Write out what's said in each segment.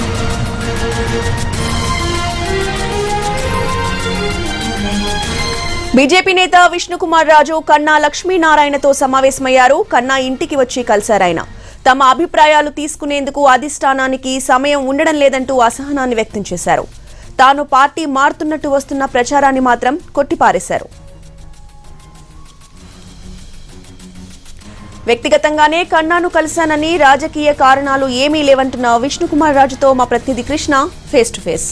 BJP నేత విష్ణుకుమార్ రాజు కన్నా లక్ష్మీనారాయణతో సమావేశమయ్యారు కన్నా ఇంటికి వచ్చి కలిశారాయన తమ అభిప్రాయాలు తీసుకునేందుకు అధిష్టానానికి సమయం ఉండడం లేదంటూ అసహనాన్ని వ్యక్తం చేశారు తాను పార్టీ మారుతున్నట్టు వస్తున్న ప్రచారాన్ని మాత్రం కొట్టిపారేశారు వ్యక్తిగతంగానే కన్నాను కలిశానని రాజకీయ కారణాలు ఏమీ లేవంటున్న విష్ణుకుమార్ రాజుతో మా ప్రతినిధి కృష్ణ ఫేస్ టు ఫేస్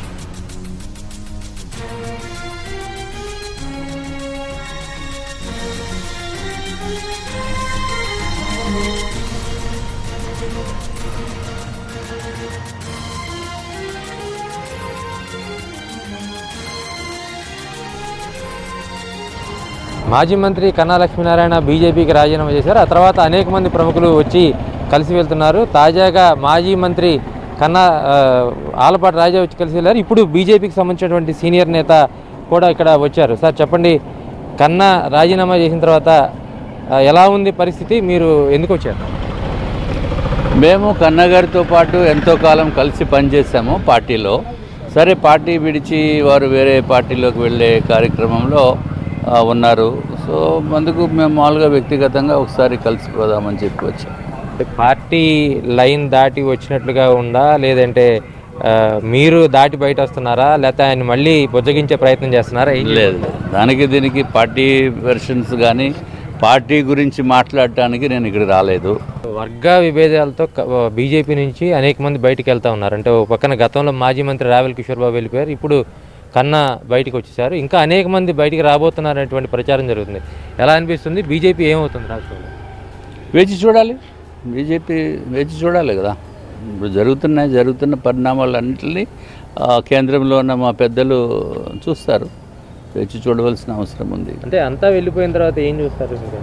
మాజీ మంత్రి కన్నా లక్ష్మీనారాయణ బీజేపీకి రాజీనామా చేశారు ఆ తర్వాత అనేక మంది ప్రముఖులు వచ్చి కలిసి వెళ్తున్నారు తాజాగా మాజీ మంత్రి కన్నా ఆ, ఆలపాటి రాజా వచ్చి కలిసి వెళ్ళారు ఇప్పుడు బీజేపీకి సంబంధించినటువంటి సీనియర్ నేత కూడా ఇక్కడ వచ్చారు సార్ చెప్పండి కన్నా రాజీనామా చేసిన తర్వాత ఆ, ఎలా ఉంది పరిస్థితి మీరు ఎందుకు వచ్చారు మేము కన్నగారితో పాటు ఎంతో కాలం కలిసి పనిచేసాము పార్టీలో సరే పార్టీ విడిచి వారు వేరే పార్టీలోకి వెళ్ళే కార్యక్రమంలో ఆ, ఉన్నారు సో అందుకు మేము మామూలుగా వ్యక్తిగతంగా ఒకసారి కలిసిపోదామని చెప్పి వచ్చాం అంటే పార్టీ లైన్ దాటి వచ్చినట్లుగా ఉందా లేదంటే ఆ, మీరు దాటి బయట వస్తున్నారా లేకపోతే ఆయన మళ్ళీ బుజ్జగించే ప్రయత్నం చేస్తున్నారా ఏం లేదు లేదు. దానికి దీనికి పార్టీ వెర్షన్స్ కానీ పార్టీ గురించి మాట్లాడటానికి నేను ఇక్కడ రాలేదు వర్గ విభేదాలతో క- బీజేపీ నుంచి అనేక మంది బయటికి వెళ్తా ఉన్నారు అంటే ఒక పక్కన గతంలో మాజీ మంత్రి రావెల్ కిషోర్ బాబు వెళ్ళిపోయారు ఇప్పుడు కన్నా బయటికి వచ్చేసారు ఇంకా అనేక మంది బయటికి రాబోతున్నారు అనేటువంటి ప్రచారం జరుగుతుంది ఎలా అనిపిస్తుంది బీజేపీ ఏమవుతుంది రాష్ట్రంలో వేచి చూడాలి బీజేపీ వేచి చూడాలి కదా ఇప్పుడు జరుగుతున్నాయి జరుగుతున్న పరిణామాలన్నింటినీ ఆ, కేంద్రంలో ఉన్న మా పెద్దలు చూస్తారు వేచి చూడవలసిన అవసరం ఉంది అంటే అంతా వెళ్ళిపోయిన తర్వాత ఏం చూస్తారు ఇంకా?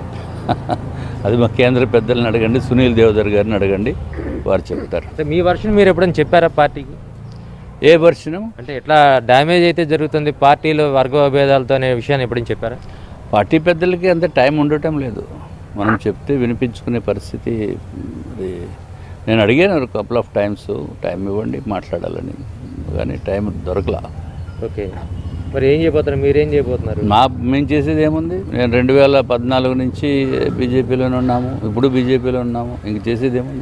అది మా కేంద్ర పెద్దలను అడగండి సునీల్ దేవదర్ గారిని అడగండి వారు చెబుతారు అంటే మీ వర్షన్ మీరు ఎప్పుడైనా చెప్పారా పార్టీకి ఏ వర్షనం అంటే ఎట్లా డ్యామేజ్ అయితే జరుగుతుంది పార్టీలో వర్గ విభేదాలతో అనే విషయాన్ని ఎప్పుడైనా చెప్పారా పార్టీ పెద్దలకి అంత టైం ఉండటం లేదు మనం చెప్తే వినిపించుకునే పరిస్థితి అది నేను అడిగాను కపుల్ ఆఫ్ టైమ్స్ టైం ఇవ్వండి మాట్లాడాలని కానీ టైం దొరకలా ఓకే మరి ఏం చేయబోతున్నారు మీరేం చేయబోతున్నారు మా మేము చేసేది ఏముంది నేను రెండు వేల పద్నాలుగు నుంచి బీజేపీలోనే ఉన్నాము ఇప్పుడు బీజేపీలో ఉన్నాము ఇంక చేసేది ఏముంది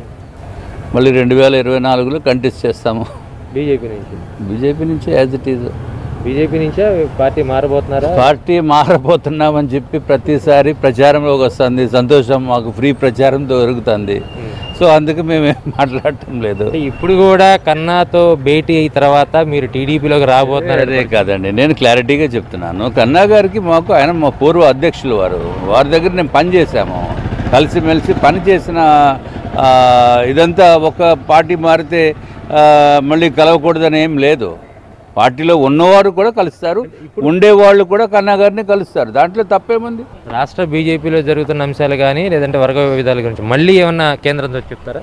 మళ్ళీ రెండు వేల ఇరవై నాలుగులో కంటెస్ట్ చేస్తాము బీజేపీ నుంచి బీజేపీ నుంచి యాజ్ ఇట్ ఈజ్ బీజేపీ నుంచే పార్టీ మారబోతున్నారా పార్టీ మారబోతున్నామని చెప్పి ప్రతిసారి ప్రచారంలోకి వస్తుంది సంతోషం మాకు ఫ్రీ ప్రచారం దొరుకుతుంది సో అందుకు మేమేం మాట్లాడటం లేదు అంటే ఇప్పుడు కూడా కన్నాతో భేటీ అయిన తర్వాత మీరు టీడీపీలోకి రాబోతున్నారు అదే కాదండి నేను క్లారిటీగా చెప్తున్నాను కన్నా గారికి మాకు ఆయన మా పూర్వ అధ్యక్షులు వారు వారి దగ్గర నేను పని చేశాము కలిసిమెలిసి పని చేసిన ఆ, ఇదంతా ఒక పార్టీ మారితే ఆ, మళ్ళీ కలవకూడదని ఏం లేదు పార్టీలో ఉన్నవారు కూడా కలుస్తారు ఉండేవాళ్ళు కూడా కన్నా గారిని కలుస్తారు దాంట్లో తప్పేముంది రాష్ట్ర బీజేపీలో జరుగుతున్న అంశాలు కానీ లేదంటే వర్గ విధాల గురించి మళ్ళీ ఏమన్నా కేంద్రంతో చెప్తారా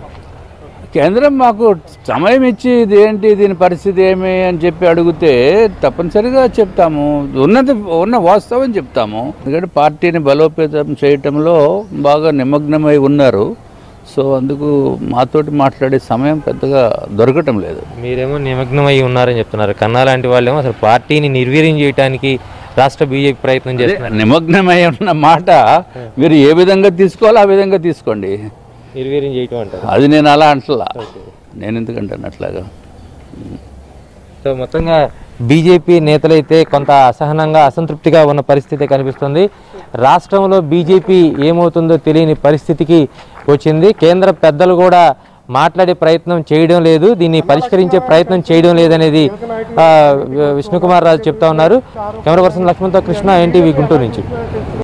కేంద్రం మాకు సమయం ఇచ్చి ఇది ఏంటి దీని పరిస్థితి ఏమి అని చెప్పి అడిగితే తప్పనిసరిగా చెప్తాము ఉన్నది ఉన్న వాస్తవం చెప్తాము ఎందుకంటే పార్టీని బలోపేతం చేయటంలో బాగా నిమగ్నమై ఉన్నారు సో అందుకు మాతోటి మాట్లాడే సమయం పెద్దగా దొరకటం లేదు మీరేమో నిమగ్నం అయి ఉన్నారని చెప్తున్నారు కన్నా లాంటి వాళ్ళేమో అసలు పార్టీని నిర్వీర్యం చేయడానికి రాష్ట్ర బీజేపీ ప్రయత్నం అదే చేస్తున్నారు నిమగ్నమై ఉన్న మాట మీరు ఏ విధంగా తీసుకోవాలో ఆ విధంగా తీసుకోండి నిర్వీర్యం చేయటం అంటారు అది నేను అలా అంటలా నేను ఎందుకంటాను అట్లాగా సో మొత్తంగా బీజేపీ నేతలైతే కొంత అసహనంగా అసంతృప్తిగా ఉన్న పరిస్థితి కనిపిస్తుంది రాష్ట్రంలో బీజేపీ ఏమవుతుందో తెలియని పరిస్థితికి వచ్చింది కేంద్ర పెద్దలు కూడా మాట్లాడే ప్రయత్నం చేయడం లేదు దీన్ని పరిష్కరించే ప్రయత్నం చేయడం లేదనేది ఆ, విష్ణుకుమార్ రాజు చెప్తా ఉన్నారు కెమెరా పర్సన్ లక్ష్మణ్తో కృష్ణ ఎన్టీవీ గుంటూరు నుంచి